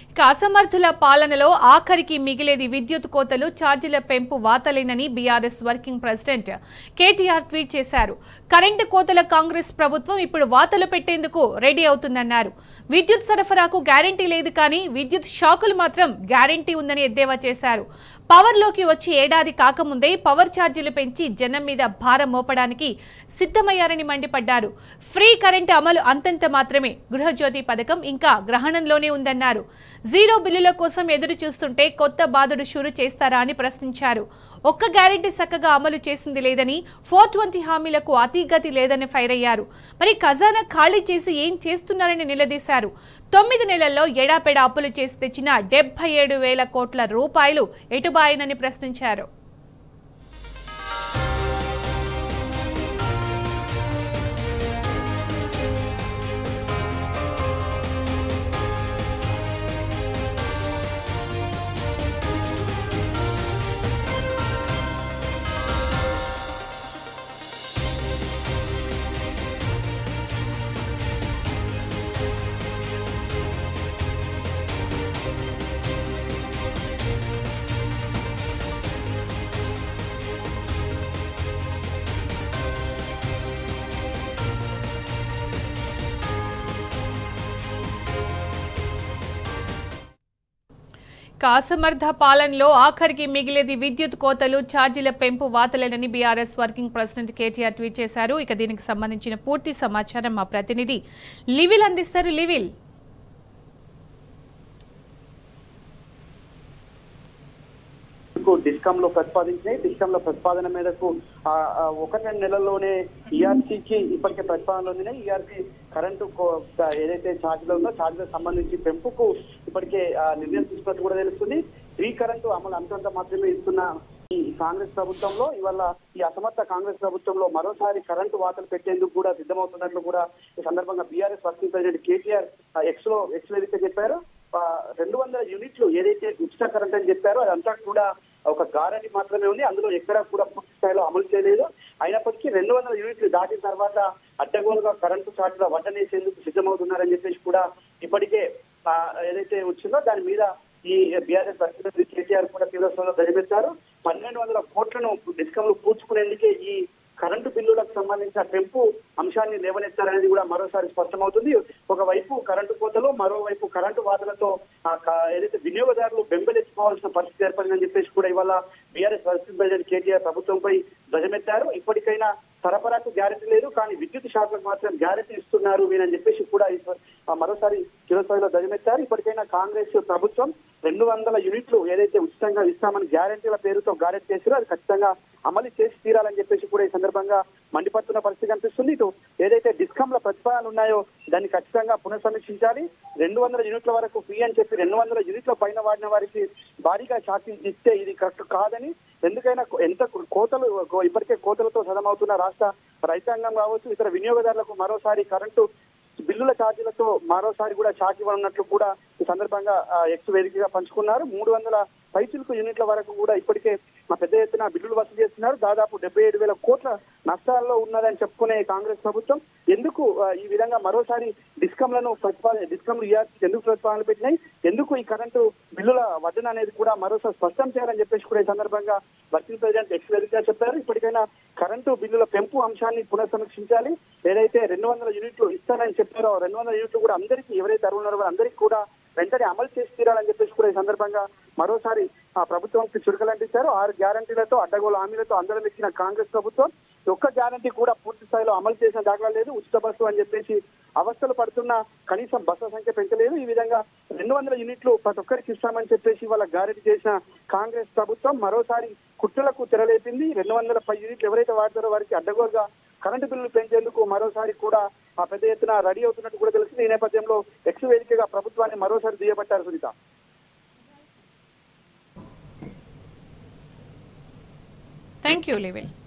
ఇక అసమర్థుల పాలనలో ఆఖరికి మిగిలేది విద్యుత్ కోతలు ఛార్జీల పెంపు వాతలేనని BRS working president KTR tweet చేశారు కరెంటు కోతల కాంగ్రెస్ ప్రభుత్వం ఇప్పుడు వాతలు పెట్టేందుకు రెడీ అవుతుందన్నారు విద్యుత్ సరఫరాకు గ్యారంటీ లేదు కానీ విద్యుత్ షాకులు మాత్రం గ్యారంటీ ఉందని ఎద్దేవా చేశారు పవర్లోకి వచ్చి ఏడాది కాకముందే పవర్ ఛార్జీలు పెంచి జనం మీద భారం మోపడానికి సిద్ధమయ్యారని మండిపడ్డారు ఫ్రీ కరెంటు అమలు అంతంత మాత్రమే గృహజ్యోతి పథకం ఇంకా గ్రహణంలోనే ఉందన్నారు జీరో బిల్లుల కోసం ఎదురు చూస్తుంటే కొత్త బాధుడు షురు చేస్తారా అని ప్రశ్నించారు ఒక్క గ్యారెంటీ చక్కగా అమలు చేసింది లేదని ఫోర్ ట్వంటీ హామీలకు అతిగతి లేదని ఫైర్ అయ్యారు మరి ఖజానా ఖాళీ చేసి ఏం చేస్తున్నారని నిలదీశారు తొమ్మిది నెలల్లో ఎడాపెడా అప్పులు చేసి తెచ్చిన డెబ్బై ఏడు వేల కోట్ల రూపాయలు ఎటుబాయనని ప్రశ్నించారు కాసమర్థ పాలనలో ఆఖరికి మిగిలేది విద్యుత్ కోతలు ఛార్జీల పెంపు వాతలేనని BRS working president KTR tweet చేశారు ఇక దీనికి సంబంధించిన పూర్తి సమాచారం మా ప్రతినిధి లివిల్ అందిస్తారు లివిల్ డిస్కామ్ లో ప్రతిపాదించినాయి డిస్కామ్ లో ప్రతిపాదన మేరకు ఆ, ఆ, ఒకటి రెండు నెలల్లోనే ఈఆర్సీకి ఇప్పటికే ప్రతిపాదనలు ఉన్నాయి ఈఆర్సీ కరెంటు కో- ఏదైతే ఛార్జీలు ఉందో ఛార్జీలకు సంబంధించి పెంపుకు ఇప్పటికే ఆ, నిర్ణయం తీసుకున్నట్టు కూడా తెలుస్తుంది ఫ్రీ కరెంటు అమలు అంతంత మాత్రమే ఇస్తున్న ఈ కాంగ్రెస్ ప్రభుత్వంలో ఇవాళ ఈ అసమర్థ కాంగ్రెస్ ప్రభుత్వంలో మరోసారి కరెంటు వాతలు పెట్టేందుకు కూడా సిద్ధమవుతున్నట్లు కూడా ఈ సందర్భంగా BRS working president KTR X లో ఎక్స్ వేదిక చెప్పారు ఆ, రెండు వందల యూనిట్లు ఏదైతే ఉచిత కరెంట్ అని చెప్పారో అదంతా కూడా ఒక గారంటీ మాత్రమే ఉంది అందులో ఎక్కడా కూడా పూర్తి స్థాయిలో అమలు చేయలేదు అయినప్పటికీ రెండు వందల యూనిట్లు దాటిన తర్వాత అడ్డగోలుగా కరెంటు ఛార్జీల వడ్డనేసేందుకు సిద్ధమవుతున్నారని చెప్పేసి కూడా ఇప్పటికే ఆ, ఏదైతే వచ్చిందో దాని మీద ఈ బీఆర్ఎస్ అధికారి కేటీఆర్ కూడా తీవ్ర స్థాయిలో ధ్వజమెత్తారు పన్నెండు వందల కోట్లను డిస్కంలు పూడ్చుకునేందుకే ఈ కరెంటు బిల్లులకు సంబంధించిన పెంపు అంశాన్ని లేవనెత్తారనేది కూడా మరోసారి స్పష్టమవుతుంది ఒకవైపు కరెంటు కోతలు మరోవైపు కరెంటు వాదనతో ఆ క- ఏదైతే వినియోగదారులు బెంబెలెత్తుకోవాల్సిన పరిస్థితి ఏర్పడిందని చెప్పేసి కూడా ఇవాళ బీఆర్ఎస్ వర్కింగ్ ప్రెసిడెంట్ కేటీఆర్ ప్రభుత్వంపై ధ్వజమెత్తారు ఇప్పటికైనా సరఫరాకు గ్యారెంటీ లేదు కానీ విద్యుత్ శాఖలకు మాత్రం గ్యారెంటీ ఇస్తున్నారు వీరని చెప్పేసి కూడా ఈ స- ఆ మరోసారి చిరస్థాయిలో ధ్వజమెత్తారు ఇప్పటికైనా కాంగ్రెస్ ప్రభుత్వం రెండు వందల యూనిట్లు ఏదైతే ఉచితంగా ఇస్తామని గ్యారెంటీల పేరుతో గ్యారెంటీ చేసారో అది ఖచ్చితంగా అమలు చేసి తీరాలని చెప్పేసి కూడా ఈ సందర్భంగా మండిపడుతున్న పరిస్థితి కనిపిస్తుంది ఇటు ఏదైతే డిస్కాంల ప్రతిపాదనలు ఉన్నాయో దాన్ని ఖచ్చితంగా పునఃసమీక్షించాలి రెండు వందల యూనిట్ల వరకు ఫ్రీ అని చెప్పి రెండు వందల యూనిట్ల పైన వాడిన వారికి భారీగా ఛార్జీలు ఇస్తే ఇది కరెక్ట్ కాదని ఎందుకైనా కో- ఎంత కోతలు కో- ఇప్పటికే కోతలతో సదమవుతున్న రాష్ట్ర రైతాంగం కావచ్చు ఇతర వినియోగదారులకు మరోసారి కరెంటు బిల్లుల ఛార్జీలతో మరోసారి కూడా షాక్ ఇవ్వనున్నట్లు కూడా ఈ సందర్భంగా ఆ, ఎక్స్ వేదికగా పంచుకున్నారు మూడు వందల పైచిలకు యూనిట్ల వరకు కూడా ఇప్పటికే మా పెద్ద ఎత్తున బిల్లులు వసూలు చేస్తున్నారు దాదాపు డెబ్బై ఏడు వేల కోట్ల నష్టాల్లో ఉన్నదని చెప్పుకునే కాంగ్రెస్ ప్రభుత్వం ఎందుకు ఆ, ఈ విధంగా మరోసారి డిస్కంలను ప్రతిపాదన డిస్కంలు ఇవ్వాల్సి ఎందుకు ప్రతిపాదనలు పెట్టినాయి ఎందుకు ఈ కరెంటు బిల్లుల వడ్డన అనేది కూడా మరోసారి స్పష్టం చేయాలని చెప్పేసి కూడా ఈ సందర్భంగా వర్కింగ్ ప్రెసిడెంట్ ఎక్స్ వేదికగా చెప్పారు ఇప్పటికైనా కరెంటు బిల్లుల పెంపు అంశాన్ని పునఃసమీక్షించాలి ఏదైతే రెండు వందల యూనిట్లు ఇస్తానని చెప్పారో రెండు వందల యూనిట్లు కూడా అందరికీ ఎవరైతే అర్హులు ఉన్నారో వారందరికీ కూడా వెంటనే అమలు చేసి తీరాలని చెప్పేసి కూడా ఈ సందర్భంగా మరోసారి ఆ ప్రభుత్వంకి చురకలంటించారు ఆరు గ్యారంటీలతో అడ్డగోలు హామీలతో అందరం ఇచ్చిన కాంగ్రెస్ ప్రభుత్వం ఒక్క గ్యారంటీ కూడా పూర్తి స్థాయిలో అమలు చేసిన దాఖలా లేదు ఉచిత బస్సు అని చెప్పేసి అవస్థలు పడుతున్న కనీసం బస్సుల సంఖ్య పెంచలేదు ఈ విధంగా రెండు వందల యూనిట్లు ప్రతి ఒక్కరికి ఇస్తామని చెప్పేసి వాళ్ళ గ్యారెంటీ చేసిన కాంగ్రెస్ ప్రభుత్వం మరోసారి కుట్రలకు తెరలేపింది రెండు వందల పై యూనిట్లు ఎవరైతే వాడతారో వారికి అడ్డగోలుగా కరెంటు బిల్లులు పెంచేందుకు మరోసారి కూడా ఆ పెద్ద ఎత్తున రెడీ అవుతున్నట్టు కూడా తెలిసింది ఈ నేపథ్యంలో ఎక్స్ వేదికగా ప్రభుత్వాన్ని మరోసారి దుయ్యబట్టారు సునీత థ్యాంక్ యూ లివిల్